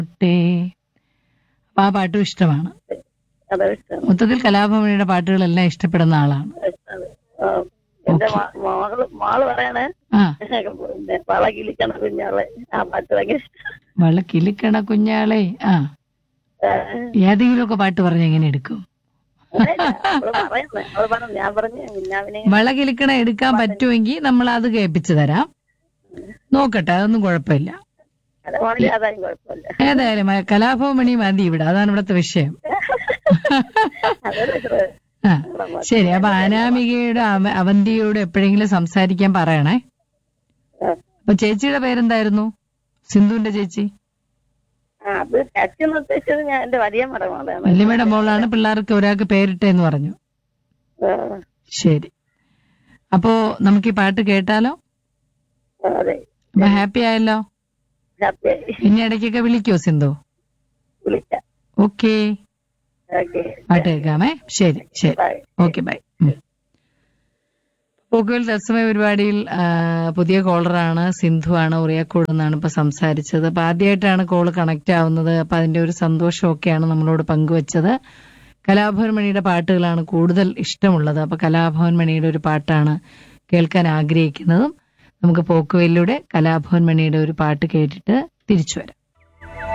ടേ. അപ്പൊ ആ പാട്ടും ഇഷ്ടമാണ് അതെ ഇഷ്ടമാണ് മൊത്തത്തിൽ കലാഭവനിയുടെ പാട്ടുകളെല്ലാം ഇഷ്ടപ്പെടുന്ന ആളാണ് ഇഷ്ടമാണ് ആ, എന്റെ മാ- മകള് മാള് പറയണേ ആ പിന്നെ വള കിളിക്കണ കുഞ്ഞാളെ ആ പാട്ട് ഭയങ്കര ഇഷ്ടമാണ് വള കിലുക്കണ കുഞ്ഞാളെ ആ ഏതെങ്കിലുമൊക്കെ പാട്ട് പറഞ്ഞ എങ്ങനെ എടുക്കും അവള് പറയുന്നേ അവള് പറഞ്ഞു ഞാൻ പറഞ്ഞു കുഞ്ഞാവിനെ വള കിലുക്കണ എടുക്കാൻ പറ്റുമെങ്കിൽ നമ്മൾ അത് കേൾപ്പിച്ചു തരാം നോക്കട്ടെ അതൊന്നും കുഴപ്പമില്ല അത് മോളിൽ അതായും കുഴപ്പമില്ല ഏതായാലും ആ കലാഭവൻ മണി മതി ഇവിടെ അതാണ് ഇവിടുത്തെ വിഷയം അതൊരു ഇത് ആ ശരി അപ്പൊ അനാമികയുടെ അവ- അവന്തിയോട് എപ്പോഴെങ്കിലും സംസാരിക്കാൻ പറയണേ ആ. അപ്പൊ ചേച്ചിയുടെ പേരെന്തായിരുന്നു സിന്ധുവിന്റെ ചേച്ചി ആ, അത് ടച്ച് എന്ന് ഉദ്ദേശിച്ചത് ഞാൻ എന്റെ വലിയ മടമാണ് വല്യമ്മയുടെ മോളാണ് പിള്ളേർക്ക് ഒരാൾക്ക് പേരിട്ടെന്ന് പറഞ്ഞു ശരി അപ്പോ നമുക്ക് ഈ പാട്ട് കേട്ടാലോ അതെ അപ്പൊ ഹാപ്പി ആയല്ലോ ഹാപ്പിയായി പിന്നെ ഇടയ്ക്കൊക്കെ വിളിക്കോ സിന്ധു വിളിക്കാം ഓക്കേ ഓക്കെ പാട്ട് കേൾക്കാമേ ശരി ശരി ബൈ ഓക്കെ ബൈ പോക്കുവൽ തത്സമയ പരിപാടിയിൽ ആ, പുതിയ കോളറാണ് സിന്ധു ആണ് ഉറിയാക്കോട് എന്നാണ് ഇപ്പൊ സംസാരിച്ചത് അപ്പൊ ആദ്യമായിട്ടാണ് കോള് കണക്ട് ആവുന്നത് അപ്പൊ അതിന്റെ ഒരു സന്തോഷമൊക്കെയാണ് നമ്മളോട് പങ്കുവച്ചത് കലാഭവൻ മണിയുടെ പാട്ടുകളാണ് കൂടുതൽ ഇഷ്ടമുള്ളത് അപ്പൊ കലാഭവൻ മണിയുടെ ഒരു പാട്ടാണ് കേൾക്കാൻ ആഗ്രഹിക്കുന്നതും നമുക്ക് പോക്കുവലിലൂടെ കലാഭവൻ മണിയുടെ ഒരു പാട്ട് കേട്ടിട്ട് തിരിച്ചു വരാം